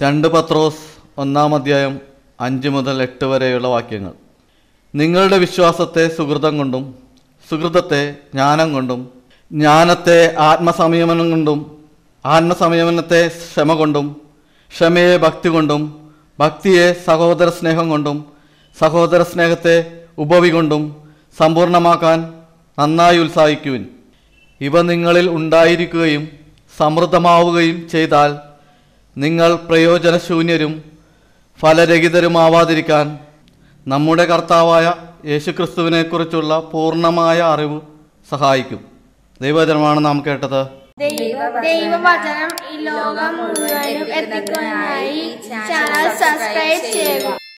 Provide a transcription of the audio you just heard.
രണ്ട് പത്രോസ് ഒന്നാം അധ്യായം അഞ്ച് മുതൽ എട്ട് വരെയുള്ള വാക്യങ്ങൾ നിങ്ങളുടെ വിശ്വാസത്തെ സുഹൃതം കൊണ്ടും സുഹൃതത്തെ ജ്ഞാനം കൊണ്ടും ജ്ഞാനത്തെ ആത്മസംയമനം കൊണ്ടും ആത്മസംയമനത്തെ ക്ഷമ കൊണ്ടും ക്ഷമയെ ഭക്തി കൊണ്ടും ഭക്തിയെ സഹോദര സ്നേഹം കൊണ്ടും സഹോദര സ്നേഹത്തെ ഉപവി കൊണ്ടും സമ്പൂർണ്ണമാക്കാൻ നന്നായി ഉത്സാഹിക്കുവിൻ ഇവ നിങ്ങളിൽ ഉണ്ടായിരിക്കുകയും സമൃദ്ധമാവുകയും ചെയ്താൽ നിങ്ങൾ പ്രയോജനശൂന്യരും ഫലരഹിതരുമാവാതിരിക്കാൻ നമ്മുടെ കർത്താവായ യേശുക്രിസ്തുവിനെക്കുറിച്ചുള്ള പൂർണ്ണമായ അറിവ് സഹായിക്കും ദൈവജനമാണ് നാം കേട്ടത് ദൈവവചനം ഈ ലോകം മുഴുവനും എത്തിക്കാനായി ചാനൽ സബ്സ്ക്രൈബ് ചെയ്യുക